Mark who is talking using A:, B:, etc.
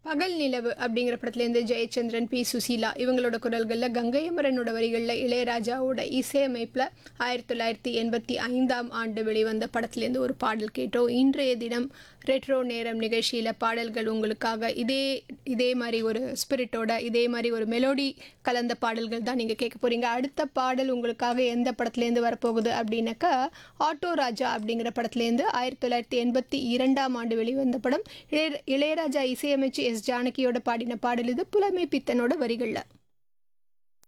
A: பகல் நிலவு அப்படிங்கிற படத்துலேருந்து ஜெயச்சந்திரன் பி சுசீலா இவங்களோட குரல்களில் கங்கை அமரனோட வரிகளில் இளையராஜாவோட இசையமைப்பில் ஆயிரத்தி தொள்ளாயிரத்தி எண்பத்தி ஐந்தாம் ஆண்டு வெளிவந்த படத்துலேருந்து ஒரு பாடல் கேட்டோம் இன்றைய தினம் ரெட்ரோ நேரம் நிகழ்ச்சியில் பாடல்கள் உங்களுக்காக இதே இதே மாதிரி ஒரு ஸ்பிரிட்டோட இதே மாதிரி ஒரு மெலோடி கலந்த பாடல்கள் தான் நீங்கள் கேட்க போகிறீங்க அடுத்த பாடல் உங்களுக்காக எந்த படத்துலேருந்து வரப்போகுது அப்படின்னாக்கா ஆட்டோ ராஜா அப்படிங்கிற படத்துலேருந்து ஆயிரத்தி தொள்ளாயிரத்தி எண்பத்தி இரண்டாம் ஆண்டு வெளிவந்த படம் இளைய இளையராஜா இசையமைச்சு எஸ் ஜானகியோட பாடின பாடல் இது புலமை பித்தனோட வரிகளில்